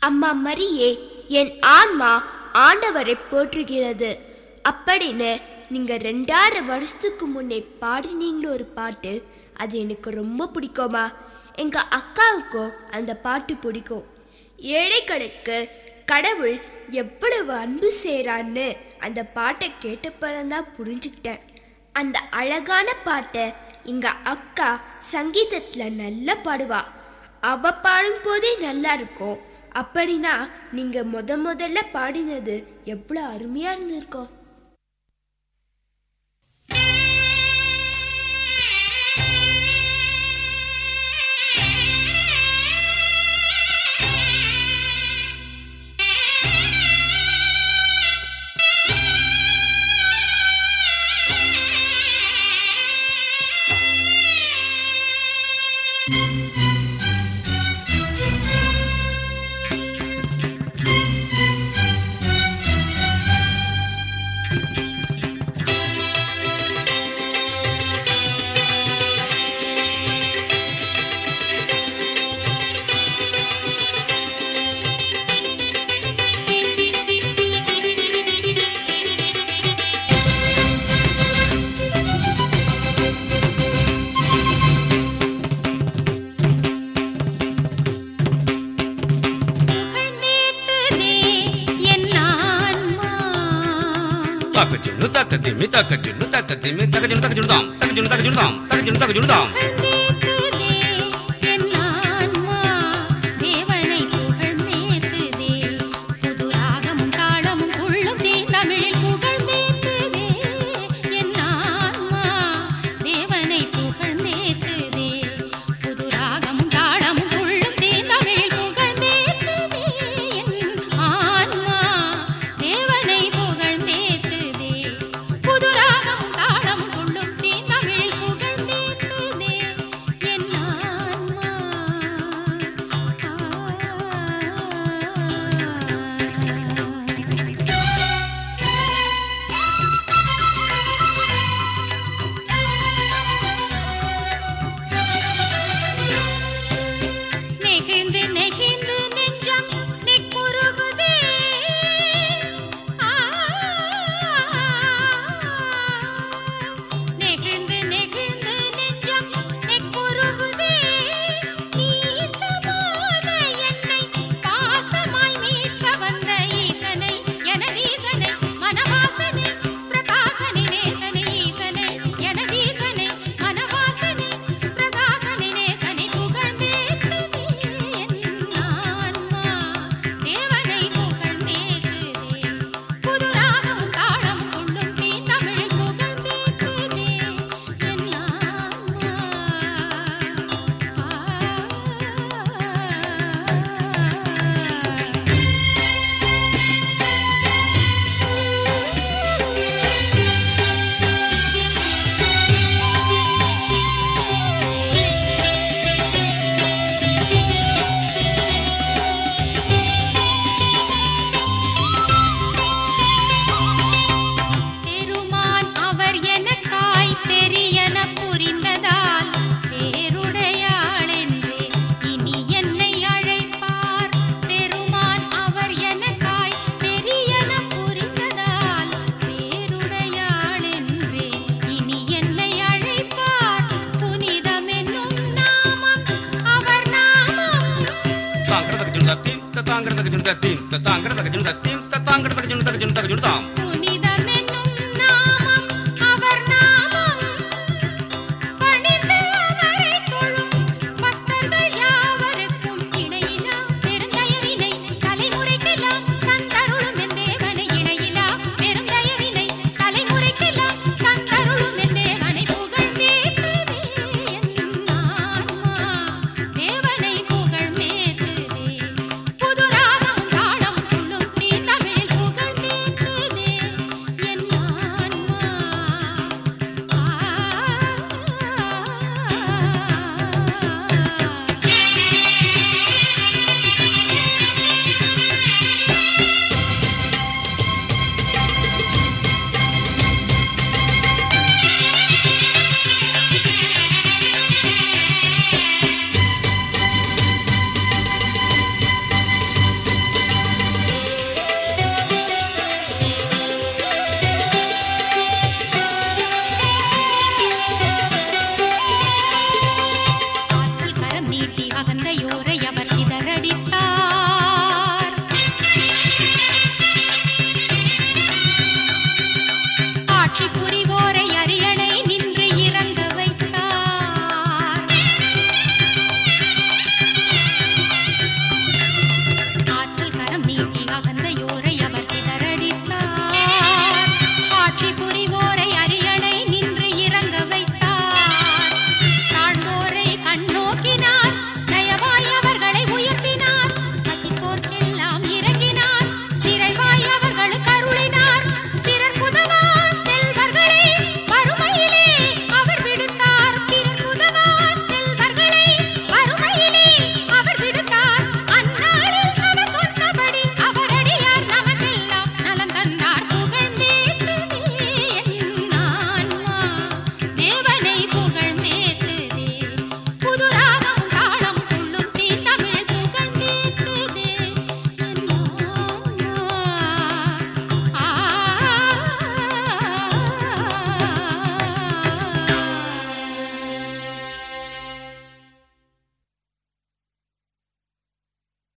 அம்மா மரியே என் ஆன்மா ஆண்டவரை போற்றுகிறது அப்படின்னு நீங்க ரெண்டாயிரம் வருஷத்துக்கு முன்னே பாடினீங்களோ ஒரு பாட்டு அது எனக்கு ரொம்ப பிடிக்குமா எங்க அக்காவுக்கும் அந்த பாட்டு பிடிக்கும் ஏழைகளுக்கு கடவுள் எவ்வளவு அன்பு செய்றான்னு அந்த பாட்டை கேட்டப்பதான் புரிஞ்சுக்கிட்டேன் அந்த அழகான பாட்டை எங்க அக்கா சங்கீதத்துல நல்லா பாடுவா அவ பாடும் போதே நல்லா இருக்கும் அப்படின்னா நீங்க முத முதல்ல பாடினது எவ்வளவு அருமையா இருந்திருக்கும் புகழ்ந்தேத்துதே என் ஆன்மா. தக்கச்சுண்டு தக்கத்திமி தக்கச்சுண்டு தக்கத்திமி தக்கச்சுண்டு தக்கச்சுண்டாம் தக்கச்சுண்டு தக்கச்சுண்டாம் தக்கச்சுண்டு தக்கச்சுண்டாம் புகழ்ந்தேத்துதே என் ஆன்மா. தேவனை புகழ்ந்தேத்துதே. புது ராகமும் தாளமும் கொள்ளும் தேந்தமிழில் புகழ்ந்தேத்துதே என் ஆன்மா. தேவனை புகழ்ந்தேத்துதே. புது ராகமும் தாளமும் கொள்ளும் தேந்தமிழில் புகழ்ந்தேத்துதே என் ஆன்மா. தேவனை புகழ்ந்தேத்துதே. புது ராகமும் தாளமும் கொள்ளும் தேந்தமிழில் புகழ்ந்தேத்துதே என் ஆன்மா. ஆ. நெகிழ்ந்து நெகிழ்ந்து நெஞ்சம் நெக்குருகுதே ஆ. நெகிழ்ந்து நெகிழ்ந்து நெஞ்சம் நெக்குருகுதே ஈசமான என்னை பாசமாய் மீட்க வந்த ஈசனை எனதீசனை மனவாசனை பிரகாசனை நேசனை ஈசனை எனதீசனை மனவாசனை பிரகாசனை நேசனை புகழ்ந்தேத்துதே என் ஆன்மா தேவனை புகழ்ந்தேத்துதே புது ராகமும் தாளமும் கொள்ளும் தீந்தமிழில் புகழ்ந்தேத்துதே என் ஆன்மா ஆ. பெருமான் அவர் எனக்காய் பெரியன புரிந்ததால் பேருடையாள் என்றே இனி என்னை அழைப்பார் பெருமான் அவர் எனக்காய் பெரியன புரிந்ததால் பேருடையாள் என்றே இனி என்னை அழைப்பார் புனிதம் என்னும் நாமம் அவர் நாமம் தாங்கட தக்கச்சுண்டு தத்தீம் தாங்கட தக்கச்சுண்டு தத்தீம் தாங்கட தக்கச்சுண்டு தத்தீம் தாங்கட